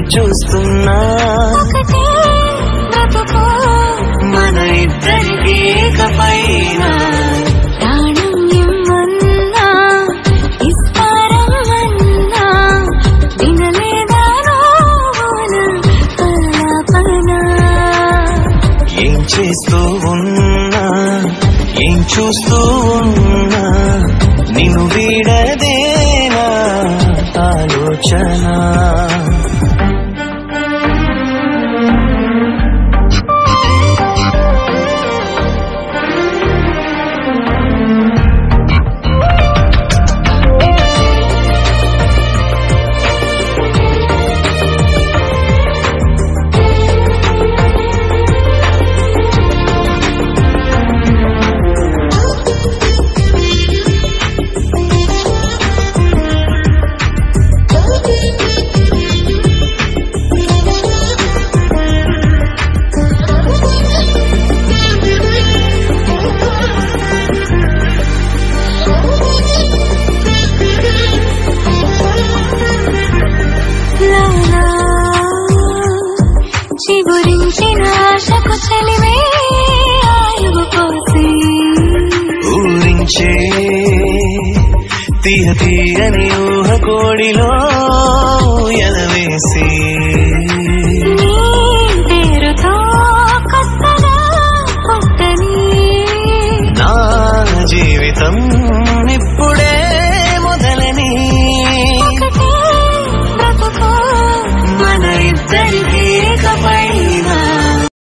చూస్తున్నా ఒకటే బ్రతుకు మన ఇద్దరికి ఏకపైన ప్రాణం ఇమ్మన్నా ఇస్తారమ్మన్నా వినలేదా రోన ఆలాపన ఏం చేస్తూ ఉన్నా ఏం చూస్తూ ఉన్నా నిన్ను వీడదేనా ఆలోచన లాలా చిగురించిన ఆశకు చెలివే ఆయువు పోసి ఊరించే తీయ తీయని ఊహ కోడిలో